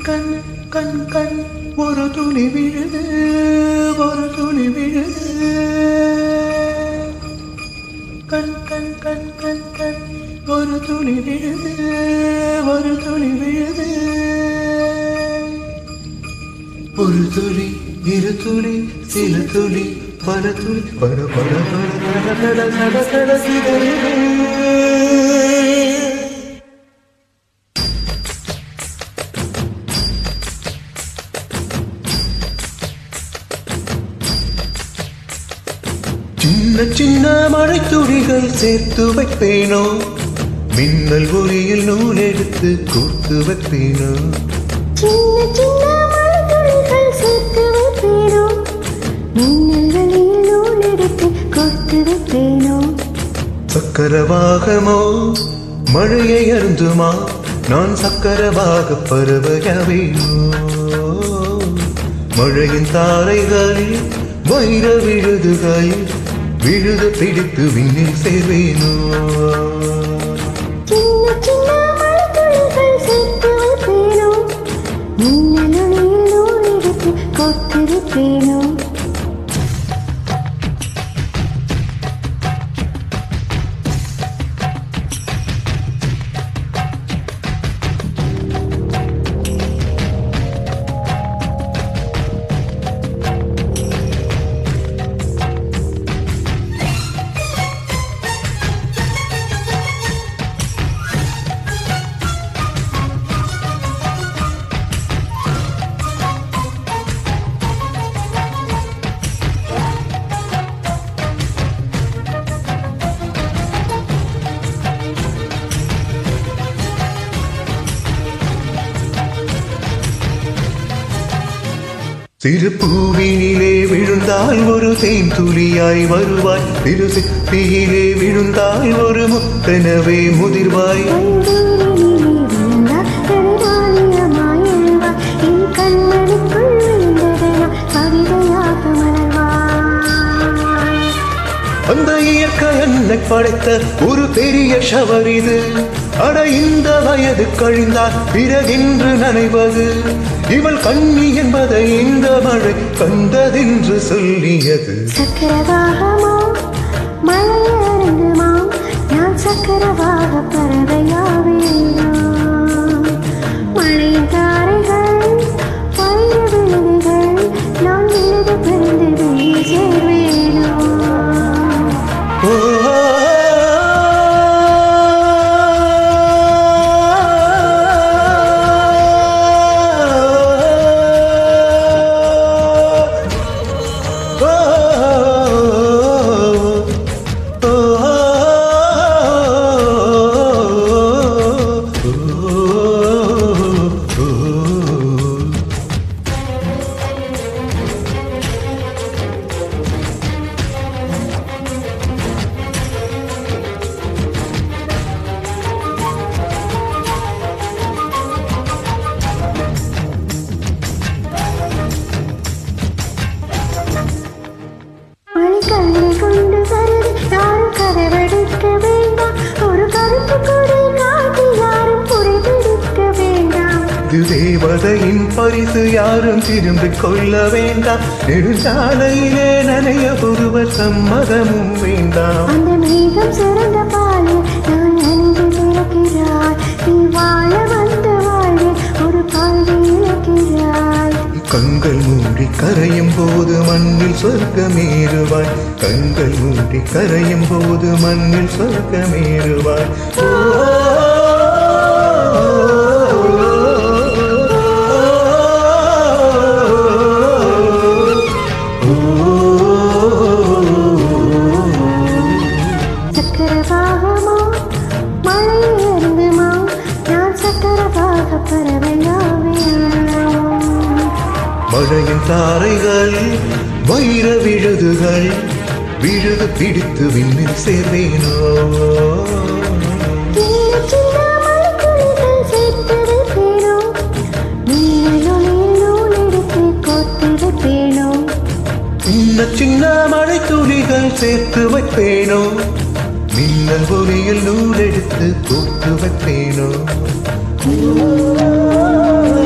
கண் கண் கண் ஒரு துளி விழுது ஒரு துளி விழுது கண் கண் கண் கண் கண் ஒரு துளி விழுது ஒரு துளி விழுது ஒரு துளி இரு துளி சில துளி பல துளி பல பல பல தட தட தட தட சிதறுது சின்ன சின்ன மழை துளிகள் சேர்த்து வைப்பேனோ மின்னல் ஒளியில் நூல் எடுத்து கோர்த்து வைப்பேனோ சின்ன சின்ன மழைத்துளிகள் சேர்த்து வைப்பேனோ மின்னல்களில் நூல் எடுத்து கோர்த்து வைப்பேனோ சக்கரவாகமோ மழையை அருந்துமா நான் சக்கரவாக பறவையவேனோ மழையின் தாரைகளில் வைர விழுதுகளில் விழுது பிடித்து விண்ணில் சேர்வேனோ சின்ன சின்ன மழைத்துளிகள் சேர்த்து வைப்பேனோ மின்னலொளியில் நூல் எடுத்து கோர்த்து வைப்பேனோ சிறு பூவினிலே விழுந்தால் ஒரு தேன் துளியாய் வருவாய் திரு சிப்பியிலே விழுந்தால் ஒரு முத்தனவே முதிர்வாய் கண்டூரினிலே விழுந்தால் கருவாலியமாய் எழுவாய். என் கண்மணிக்குள் விழுந்ததெல்லாம் கவிதையாக மலர்வாய். அந்த இயற்கை என்னை படைத்த ஒரு பெரிய ஷவர் இது அட இந்த வயது கழிந்தால் பிறகென்று நனைவது இவள் கண்ணி என்பதை இந்த மழை கண்டதென்று சொல்லியது சக்கரவாகமோ மழை அருந்துமா நான் சக்கரவாக பறவையாவேனோ மழையின் தாரைகள் பயிர விழுதுகள் நான் விழுது பிறந்து வெளியே சேர்வேனோ ஓ, மழைக்கல்லை கொண்டு வருது யாரும் கதவெடுக்க வேண்டாம் ஒரு கருப்பு கொடை காட்டி யாரும் புரிதெடுக்க வேண்டாம் இது தேவதையின் பரிசு யாரும் திரும்பிக் கொள்ள வேண்டாம் நெடுஞ்சாலையிலே நனைய ஒருவர் சம்மதமும் வேண்டாம் அந்த மேகம் சிறந்த பாலில் நான் நனைந்து பிறக்கிறாய் நீ வாழ வந்த வாழ்வில் ஒரு பால்வி இழக்கிறாய் கண்கள் மூடி கரையும் போது மண்ணில் சொர்க்கமேறுவாய் கண்கள் மூடி கரையும் போது மண்ணில் சொர்க்கமேறுவாய் ஓ, சக்கரவாகமோ மழை அருந்துமா நான் சக்கரவாக பறவையாவேனோ மழையின் தாரைகள் வைர விழுதுகள் விழுது பிடித்து விண்ணில் சேர்வேனோ சின்ன சின்ன மழைத்துளிகள் சேர்த்து வைப்பேனோ மின்னலொளியில் நூல் எடுத்து கோர்த்து வைப்பேனோ சின்ன சின்ன மழை துளிகள் சேர்த்து வைப்பேனோ மின்னல் ஒளியில் நூல் எடுத்து கோர்த்து வைப்பேனோ ஓ